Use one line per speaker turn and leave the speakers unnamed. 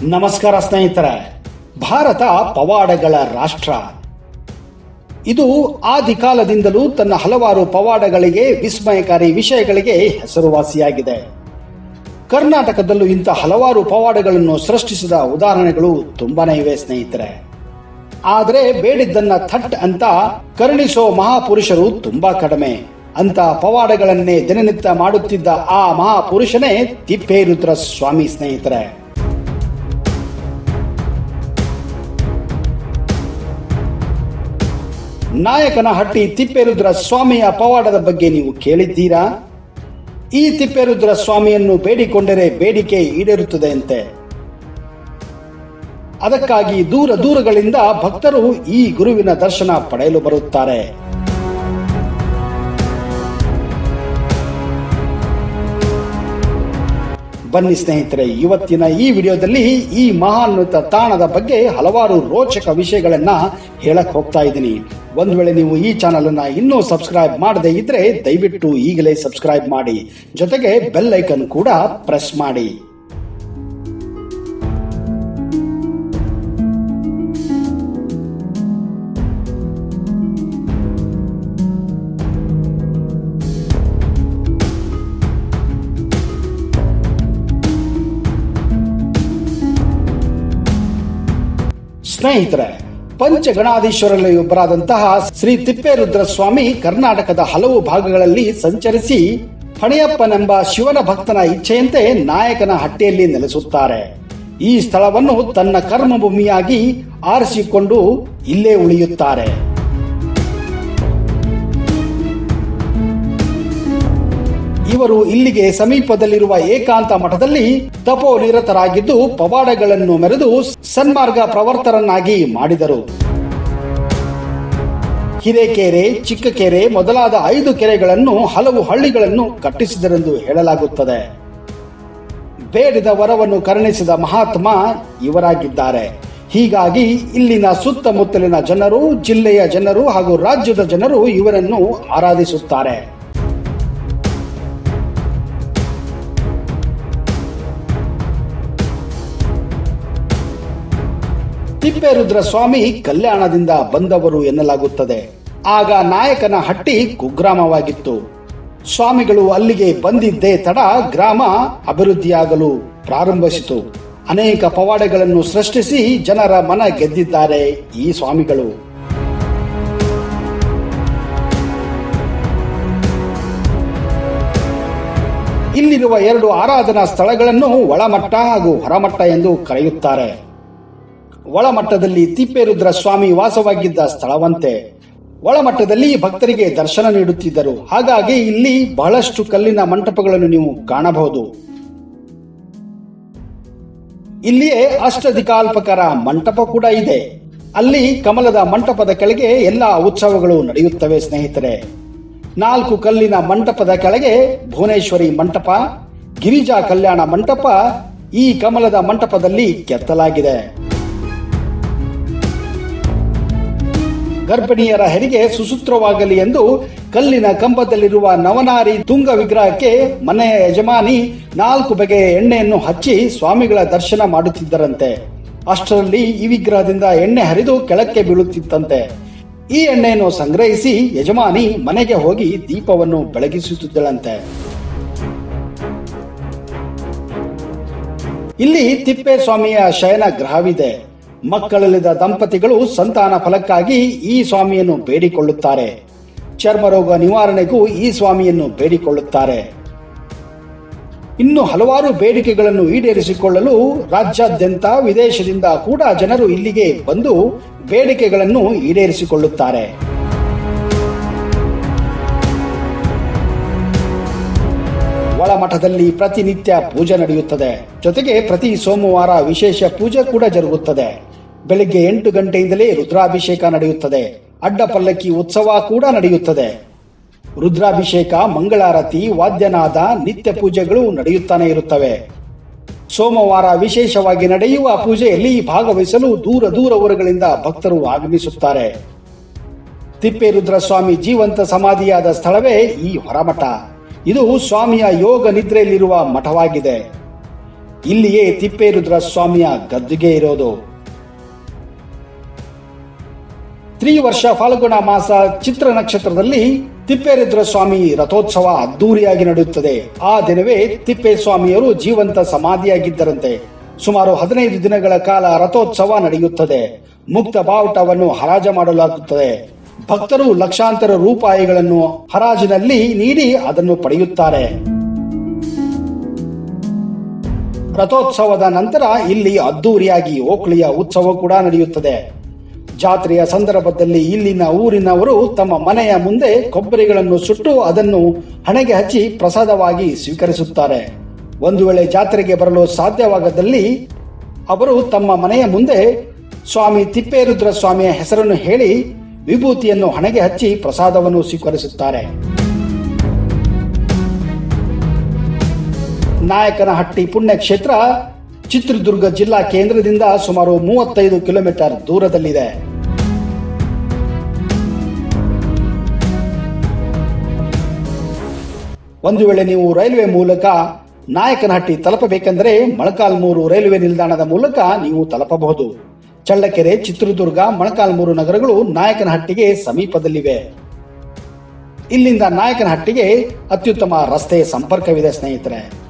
ನಮಸ್ಕಾರ ಸ್ನೇಹಿತರೆ ಭಾರತ ಪವಾಡಗಳ ರಾಷ್ಟ್ರ ಇದು ಆದಿ ಕಾಲದಿಂದಲೂ ತನ್ನ ಹಲವಾರು ಪವಾಡಗಳಿಗೆ ವಿಸ್ಮಯಕಾರಿ ವಿಷಯಗಳಿಗೆ ಹೆಸರುವಾಸಿಯಾಗಿದೆ ಕರ್ನಾಟಕದಲ್ಲೂ ಇಂಥ ಹಲವಾರು ಪವಾಡಗಳನ್ನು ಸೃಷ್ಟಿಸಿದ ಉದಾಹರಣೆಗಳು ತುಂಬಾನೇ ಇವೆ ಸ್ನೇಹಿತರೆ ಆದರೆ ಬೇಡಿದ್ದನ್ನ ಥಟ್ ಅಂತ ಕರುಣಿಸೋ ಮಹಾಪುರುಷರು ತುಂಬಾ ಕಡಿಮೆ ಅಂತ ಪವಾಡಗಳನ್ನೇ ದಿನನಿತ್ಯ ಮಾಡುತ್ತಿದ್ದ ಆ ಮಹಾಪುರುಷನೇ ತಿಪ್ಪೇರುದ್ರ ಸ್ವಾಮಿ ಸ್ನೇಹಿತರೆ ನಾಯಕನಹಟ್ಟಿ ತಿಪ್ಪೇರುದ್ರ ಸ್ವಾಮಿಯ ಪವಾಡದ ಬಗ್ಗೆ ನೀವು ಕೇಳಿದ್ದೀರಾ ಈ ತಿಪ್ಪೇರುದ್ರ ಸ್ವಾಮಿಯನ್ನು ಬೇಡಿಕೊಂಡರೆ ಬೇಡಿಕೆ ಈಡೇರುತ್ತದೆ ಅಂತೆ ಅದಕ್ಕಾಗಿ ದೂರ ದೂರಗಳಿಂದ ಭಕ್ತರು ಈ ಗುರುವಿನ ದರ್ಶನ ಪಡೆಯಲು ಬರುತ್ತಾರೆ ಬನ್ನಿ ಸ್ನೇಹಿತರೆ ಇವತ್ತಿನ ಈ ವಿಡಿಯೋದಲ್ಲಿ ಈ ಮಹಾನ್ವಿತ ತಾಣದ ಬಗ್ಗೆ ಹಲವಾರು ರೋಚಕ ವಿಷಯಗಳನ್ನ ಹೇಳಕ್ ಹೋಗ್ತಾ ಇದ್ದೀನಿ ಒಂದ್ ವೇಳೆ ನೀವು ಈ ಚಾನಲ್ ಅನ್ನ ಇನ್ನೂ ಸಬ್ಸ್ಕ್ರೈಬ್ ಮಾಡದೇ ಇದ್ರೆ ದಯವಿಟ್ಟು ಈಗಲೇ ಸಬ್ಸ್ಕ್ರೈಬ್ ಮಾಡಿ ಜೊತೆಗೆ ಬೆಲ್ ಐಕನ್ ಕೂಡ ಪ್ರೆಸ್ ಮಾಡಿ ಸ್ನೇಹಿತರೆ ಪಂಚಗಣಾಧೀಶ್ವರಲ್ಲಿ ಒಬ್ಬರಾದಂತಹ ಶ್ರೀ ತಿಪ್ಪೇರುದ್ರ ಸ್ವಾಮಿ ಕರ್ನಾಟಕದ ಹಲವು ಭಾಗಗಳಲ್ಲಿ ಸಂಚರಿಸಿ ಹಣಿಯಪ್ಪನೆಂಬ ಶಿವನ ಭಕ್ತನ ಇಚ್ಛೆಯಂತೆ ನಾಯಕನ ಹಟ್ಟಿಯಲ್ಲಿ ನೆಲೆಸುತ್ತಾರೆ ಈ ಸ್ಥಳವನ್ನು ತನ್ನ ಕರ್ಮಭೂಮಿಯಾಗಿ ಆರಿಸಿಕೊಂಡು ಇಲ್ಲೇ ಉಳಿಯುತ್ತಾರೆ ಇವರು ಇಲ್ಲಿಗೆ ಸಮೀಪದಲ್ಲಿರುವ ಏಕಾಂತ ಮಠದಲ್ಲಿ ತಪೋ ನಿರತರಾಗಿದ್ದು ಪವಾಡಗಳನ್ನು ಮೆರೆದು ಸನ್ಮಾರ್ಗ ಪ್ರವರ್ತರನ್ನಾಗಿ ಮಾಡಿದರು ಹಿರೇಕೆರೆ ಚಿಕ್ಕಕೆರೆ ಮೊದಲಾದ ಐದು ಕೆರೆಗಳನ್ನು ಹಲವು ಹಳ್ಳಿಗಳನ್ನು ಕಟ್ಟಿಸಿದರೆಂದು ಹೇಳಲಾಗುತ್ತದೆ ಬೇಡಿದ ವರವನ್ನು ಕರುಣಿಸಿದ ಮಹಾತ್ಮ ಇವರಾಗಿದ್ದಾರೆ ಹೀಗಾಗಿ ಇಲ್ಲಿನ ಸುತ್ತಮುತ್ತಲಿನ ಜನರು ಜಿಲ್ಲೆಯ ಜನರು ಹಾಗೂ ರಾಜ್ಯದ ಜನರು ಇವರನ್ನು ಆರಾಧಿಸುತ್ತಾರೆ ತಿಪ್ಪೇರುದ್ರ ಸ್ವಾಮಿ ಕಲ್ಯಾಣದಿಂದ ಬಂದವರು ಎನ್ನಲಾಗುತ್ತದೆ ಆಗ ನಾಯಕನ ಹಟ್ಟಿ ಕುಗ್ರಾಮವಾಗಿತ್ತು ಸ್ವಾಮಿಗಳು ಅಲ್ಲಿಗೆ ಬಂದಿದ್ದೇ ತಡ ಗ್ರಾಮ ಅಭಿವೃದ್ಧಿಯಾಗಲು ಪ್ರಾರಂಭಿಸಿತು ಅನೇಕ ಪವಾಡಗಳನ್ನು ಸೃಷ್ಟಿಸಿ ಜನರ ಮನ ಗೆದ್ದಿದ್ದಾರೆ ಈ ಸ್ವಾಮಿಗಳು ಇಲ್ಲಿರುವ ಎರಡು ಆರಾಧನಾ ಸ್ಥಳಗಳನ್ನು ಒಳಮಟ್ಟ ಹಾಗೂ ಹೊರಮಟ್ಟ ಎಂದು ಕರೆಯುತ್ತಾರೆ ಒಳಮಟ್ಟದಲ್ಲಿ ತಿಪ್ಪೇರುದ್ರ ಸ್ವಾಮಿ ವಾಸವಾಗಿದ್ದ ಸ್ಥಳವಂತೆ ಒಳಮಟ್ಟದಲ್ಲಿ ಭಕ್ತರಿಗೆ ದರ್ಶನ ನೀಡುತ್ತಿದ್ದರು ಹಾಗಾಗಿ ಇಲ್ಲಿ ಬಹಳಷ್ಟು ಕಲ್ಲಿನ ಮಂಟಪಗಳನ್ನು ನೀವು ಕಾಣಬಹುದು ಇಲ್ಲಿಯೇ ಅಷ್ಟದಿಕಾಲ್ಪಕರ ಮಂಟಪ ಕೂಡ ಇದೆ ಅಲ್ಲಿ ಕಮಲದ ಮಂಟಪದ ಕೆಳಗೆ ಎಲ್ಲಾ ಉತ್ಸವಗಳು ನಡೆಯುತ್ತವೆ ಸ್ನೇಹಿತರೆ ನಾಲ್ಕು ಕಲ್ಲಿನ ಮಂಟಪದ ಕೆಳಗೆ ಭುವನೇಶ್ವರಿ ಮಂಟಪ ಗಿರಿಜಾ ಕಲ್ಯಾಣ ಮಂಟಪ ಈ ಕಮಲದ ಮಂಟಪದಲ್ಲಿ ಕೆತ್ತಲಾಗಿದೆ ಗರ್ಭಿಣಿಯರ ಹೆರಿಗೆ ಸುಸೂತ್ರವಾಗಲಿ ಎಂದು ಕಲ್ಲಿನ ಕಂಬದಲ್ಲಿರುವ ನವನಾರಿ ತುಂಗ ವಿಗ್ರಹಕ್ಕೆ ಮನೆಯ ಯಜಮಾನಿ ನಾಲ್ಕು ಬಗೆಯ ಎಣ್ಣೆಯನ್ನು ಹಚ್ಚಿ ಸ್ವಾಮಿಗಳ ದರ್ಶನ ಮಾಡುತ್ತಿದ್ದರಂತೆ ಅಷ್ಟರಲ್ಲಿ ಈ ವಿಗ್ರಹದಿಂದ ಎಣ್ಣೆ ಹರಿದು ಕೆಳಕ್ಕೆ ಬೀಳುತ್ತಿತ್ತಂತೆ ಈ ಎಣ್ಣೆಯನ್ನು ಸಂಗ್ರಹಿಸಿ ಯಜಮಾನಿ ಮನೆಗೆ ಹೋಗಿ ದೀಪವನ್ನು ಬೆಳಗಿಸುತ್ತಿದ್ದಳಂತೆ ಇಲ್ಲಿ ತಿಪ್ಪೇಸ್ವಾಮಿಯ ಶಯನ ಗ್ರಹವಿದೆ ಮಕ್ಕಳಿಲ್ಲದ ದಂಪತಿಗಳು ಸಂತಾನ ಫಲಕ್ಕಾಗಿ ಈ ಸ್ವಾಮಿಯನ್ನು ಬೇಡಿಕೊಳ್ಳುತ್ತಾರೆ ಚರ್ಮರೋಗ ನಿವಾರಣೆಗೂ ಈ ಸ್ವಾಮಿಯನ್ನು ಬೇಡಿಕೊಳ್ಳುತ್ತಾರೆ ಇನ್ನು ಹಲವಾರು ಬೇಡಿಕೆಗಳನ್ನು ಈಡೇರಿಸಿಕೊಳ್ಳಲು ರಾಜ್ಯಾದ್ಯಂತ ವಿದೇಶದಿಂದ ಕೂಡ ಜನರು ಇಲ್ಲಿಗೆ ಬಂದು ಬೇಡಿಕೆಗಳನ್ನು ಈಡೇರಿಸಿಕೊಳ್ಳುತ್ತಾರೆ ಒಳಮಠದಲ್ಲಿ ಪ್ರತಿನಿತ್ಯ ಪೂಜೆ ನಡೆಯುತ್ತದೆ ಜೊತೆಗೆ ಪ್ರತಿ ಸೋಮವಾರ ವಿಶೇಷ ಪೂಜೆ ಕೂಡ ಜರುಗುತ್ತದೆ ಬೆಳಿಗ್ಗೆ ಎಂಟು ಗಂಟೆಯಿಂದಲೇ ರುದ್ರಾಭಿಷೇಕ ನಡೆಯುತ್ತದೆ ಅಡ್ಡ ಪಲ್ಲಕ್ಕಿ ಉತ್ಸವ ಕೂಡ ನಡೆಯುತ್ತದೆ ರುದ್ರಾಭಿಷೇಕ ಮಂಗಳಾರತಿ ವಾದ್ಯನಾದ ನಿತ್ಯ ಪೂಜೆಗಳು ನಡೆಯುತ್ತಾನೆ ಇರುತ್ತವೆ ಸೋಮವಾರ ವಿಶೇಷವಾಗಿ ನಡೆಯುವ ಪೂಜೆಯಲ್ಲಿ ಭಾಗವಹಿಸಲು ದೂರ ದೂರ ಊರುಗಳಿಂದ ಭಕ್ತರು ಆಗಮಿಸುತ್ತಾರೆ ತಿಪ್ಪೇರುದ್ರ ಸ್ವಾಮಿ ಜೀವಂತ ಸಮಾಧಿಯಾದ ಸ್ಥಳವೇ ಈ ಹೊರಮಠ ಇದು ಸ್ವಾಮಿಯ ಯೋಗ ನಿದ್ರೆಯಲ್ಲಿರುವ ಮಠವಾಗಿದೆ ಇಲ್ಲಿಯೇ ತಿಪ್ಪೇರುದ್ರ ಸ್ವಾಮಿಯ ಗದ್ದುಗೆ ಇರೋದು ತ್ರಿ ವರ್ಷ ಫಾಲ್ಗುಣ ಮಾಸ ಚಿತ್ರ ನಕ್ಷತ್ರದಲ್ಲಿ ತಿಪ್ಪೇರುದ್ರ ಸ್ವಾಮಿ ರಥೋತ್ಸವ ಅದ್ದೂರಿಯಾಗಿ ನಡೆಯುತ್ತದೆ ಆ ದಿನವೇ ತಿಪ್ಪೇಸ್ವಾಮಿಯವರು ಜೀವಂತ ಸಮಾಧಿಯಾಗಿದ್ದರಂತೆ ಸುಮಾರು ಹದಿನೈದು ದಿನಗಳ ಕಾಲ ರಥೋತ್ಸವ ನಡೆಯುತ್ತದೆ ಮುಕ್ತ ಬಾವುಟವನ್ನು ಹರಾಜು ಮಾಡಲಾಗುತ್ತದೆ ಭಕ್ತರು ಲಕ್ಷಾಂತರ ರೂಪಾಯಿಗಳನ್ನು ಹರಾಜಿನಲ್ಲಿ ನೀಡಿ ಅದನ್ನು ಪಡೆಯುತ್ತಾರೆ ರಥೋತ್ಸವದ ನಂತರ ಇಲ್ಲಿ ಅದ್ದೂರಿಯಾಗಿ ಓಕಳಿಯ ಉತ್ಸವ ಕೂಡ ನಡೆಯುತ್ತದೆ ಜಾತ್ರೆಯ ಸಂದರ್ಭದಲ್ಲಿ ಇಲ್ಲಿನ ಊರಿನವರು ತಮ್ಮ ಮನೆಯ ಮುಂದೆ ಕೊಬ್ಬರಿಗಳನ್ನು ಸುಟ್ಟು ಅದನ್ನು ಹಣೆಗೆ ಹಚ್ಚಿ ಪ್ರಸಾದವಾಗಿ ಸ್ವೀಕರಿಸುತ್ತಾರೆ ಒಂದು ವೇಳೆ ಜಾತ್ರೆಗೆ ಬರಲು ಸಾಧ್ಯವಾಗದಲ್ಲಿ ಅವರು ತಮ್ಮ ಮನೆಯ ಮುಂದೆ ಸ್ವಾಮಿ ತಿಪ್ಪೇರುದ್ರ ಸ್ವಾಮಿಯ ಹೆಸರನ್ನು ಹೇಳಿ ವಿಭೂತಿಯನ್ನು ಹಣೆಗೆ ಹಚ್ಚಿ ಪ್ರಸಾದವನ್ನು ಸ್ವೀಕರಿಸುತ್ತಾರೆ ನಾಯಕನಹಟ್ಟಿ ಪುಣ್ಯಕ್ಷೇತ್ರ ಚಿತ್ರದುರ್ಗ ಜಿಲ್ಲಾ ಕೇಂದ್ರದಿಂದ ಸುಮಾರು ಮೂವತ್ತೈದು ಕಿಲೋಮೀಟರ್ ದೂರದಲ್ಲಿದೆ ಒಂದು ವೇಳೆ ನೀವು ರೈಲ್ವೆ ಮೂಲಕ ನಾಯಕನಹಟ್ಟಿ ತಲುಪಬೇಕೆಂದರೆ ಮೊಳಕಾಲ್ಮೂರು ರೈಲ್ವೆ ನಿಲ್ದಾಣದ ಮೂಲಕ ನೀವು ತಲುಪಬಹುದು ಚಳ್ಳಕೆರೆ ಚಿತ್ರದುರ್ಗ ಮೊಳಕಾಲ್ಮೂರು ನಗರಗಳು ನಾಯಕನಹಟ್ಟಿಗೆ ಸಮೀಪದಲ್ಲಿವೆ ಇಲ್ಲಿಂದ ನಾಯಕನಹಟ್ಟಿಗೆ ಅತ್ಯುತ್ತಮ ರಸ್ತೆ ಸಂಪರ್ಕವಿದೆ ಸ್ನೇಹಿತರೆ